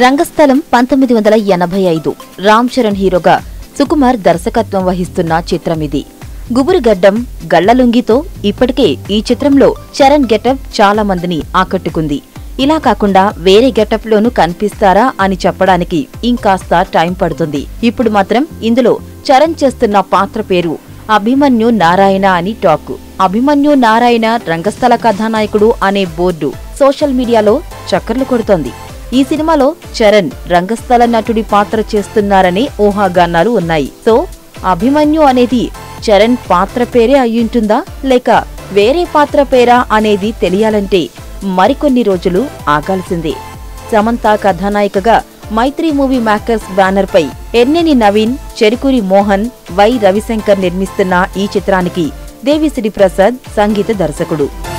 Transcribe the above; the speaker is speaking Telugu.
రంగస్థలం పంతొమ్మిది వందల ఎనభై ఐదు రామ్ చరణ్ హీరోగా సుకుమార్ దర్శకత్వం వహిస్తున్న చిత్రం ఇది గుబురుగడ్డం గళ్లలుంగితో ఇప్పటికే ఈ చిత్రంలో చరణ్ గెటప్ చాలా మందిని ఆకట్టుకుంది ఇలా కాకుండా వేరే గెటప్ లోనూ కనిపిస్తారా అని చెప్పడానికి ఇంకాస్త టైం పడుతుంది ఇప్పుడు మాత్రం ఇందులో చరణ్ చేస్తున్న పాత్ర పేరు అభిమన్యు నారాయణ అని టాక్ అభిమన్యు నారాయణ రంగస్థల కథానాయకుడు అనే బోర్డు సోషల్ మీడియాలో చక్కర్లు కొడుతోంది ఈ సినిమాలో చరణ్ రంగస్థల నటుడి పాత్ర చేస్తున్నారనే ఊహాగానాలు ఉన్నాయి సో అభిమన్యు అనేది చరణ్ పాత్ర పేరే అయ్యుంటుందా లేక వేరే పాత్ర పేరా అనేది తెలియాలంటే మరికొన్ని రోజులు ఆగాల్సిందే సమంత కథానాయికగా మైత్రి మూవీ మేకర్స్ బ్యానర్ పై ఎర్నేని నవీన్ చెరుకూరి మోహన్ వై రవిశంకర్ నిర్మిస్తున్న ఈ చిత్రానికి దేవిశ్రీ ప్రసాద్ సంగీత దర్శకుడు